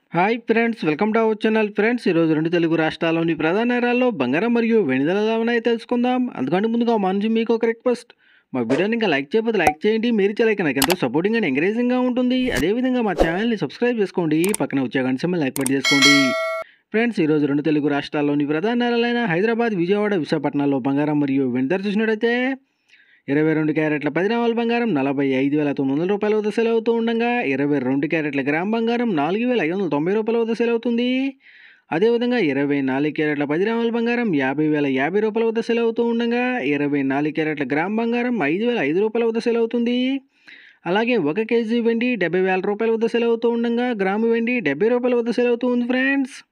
hi friends welcome to our channel friends ఈరోజు రెండు తెలుగు రాష్ట్రాల్లోని ప్రధాన నగరాల్లో బంగారం మరియు వెండి ధరలు ఎలా ఉన్నాయో తెలుసుకుందాం అందుకంటే ముందుగా మా నుంచి మీకు ఒక రిక్వెస్ట్ మా వీడియోని ఇంకా లైక్ చేయకపోతే లైక్ చేయండి మీరు చేయలేక నాకు ఎంతో సపోర్టింగ్ అండ్ ఎంకరేజింగ్గా ఉంటుంది అదేవిధంగా మా ఛానల్ని సబ్స్క్రైబ్ చేసుకోండి పక్కన వచ్చే గంట సింబల్ లైక్ పట్టి చేసుకోండి ఫ్రెండ్స్ ఈరోజు రెండు తెలుగు రాష్ట్రాల్లోని ప్రధాన నగరాలైన హైదరాబాద్ విజయవాడ విశాఖపట్నాల్లో బంగారం మరియు వెండి ధర చూసినట్టయితే ఇరవై రెండు క్యారెట్ల పది గ్రాముల బంగారం నలభై ఐదు వేల తొమ్మిది వందల రూపాయల వద్ద సేల్ అవుతూ ఉండగా ఇరవై రెండు క్యారెట్ల గ్రామ్ బంగారం నాలుగు వేల ఐదు వందల తొంభై రూపాయల వద్ద సేల్ అవుతుంది అదేవిధంగా ఇరవై నాలుగు క్యారెట్ల పది గ్రాముల బంగారం యాభై వేల యాభై రూపాయల వద్ద సేల్ అవుతూ ఉండగా ఇరవై నాలుగు క్యారెట్ల గ్రామ్ బంగారం ఐదు వేల ఐదు రూపాయల వద్ద సేల్ అవుతుంది అలాగే ఒక కేజీ వెండి డెబ్బై వేల రూపాయల వద్ద సేల్ అవుతూ ఉండగా గ్రాము వెండి డెబ్బై రూపాయల వద్ద సేల్ అవుతూ ఉంది ఫ్రెండ్స్